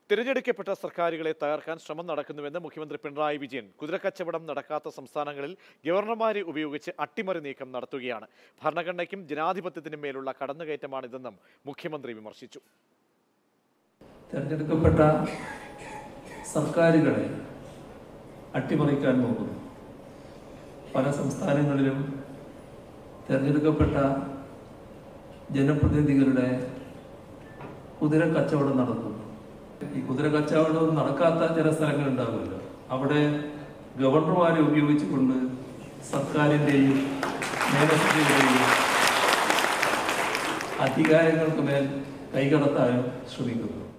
തിരഞ്ഞെടുക്കപ്പെട്ട സർക്കാരുകളെ തകർക്കാൻ ശ്രമം നടക്കുന്നുവെന്ന് മുഖ്യമന്ത്രി പിണറായി വിജയൻ കുതിരക്കച്ചവടം നടക്കാത്ത സംസ്ഥാനങ്ങളിൽ ഗവർണർമാരെ ഉപയോഗിച്ച് അട്ടിമറി നീക്കം നടത്തുകയാണ് ഭരണഘടനയ്ക്കും ജനാധിപത്യത്തിനും മേലുള്ള കടന്നുകയറ്റമാണിതെന്നും മുഖ്യമന്ത്രി വിമർശിച്ചു തിരഞ്ഞെടുക്കപ്പെട്ട സർക്കാരുകളെ അട്ടിമറിക്കാൻ നോക്കുന്നു പല സംസ്ഥാനങ്ങളിലും തിരഞ്ഞെടുക്കപ്പെട്ട ജനപ്രതിനിധികളുടെ കുതിര കച്ചവടം നടക്കുന്നു ഈ കുതിര കച്ചവടം നടക്കാത്ത ചില സ്ഥലങ്ങൾ ഉണ്ടാകുമല്ലോ അവിടെ ഗവർണർമാരെ ഉപയോഗിച്ചുകൊണ്ട് സർക്കാരിൻ്റെയും നിയമസഭയുടെയും അധികാരങ്ങൾക്ക് മേൽ കൈകടത്താനും ശ്രമിക്കുന്നു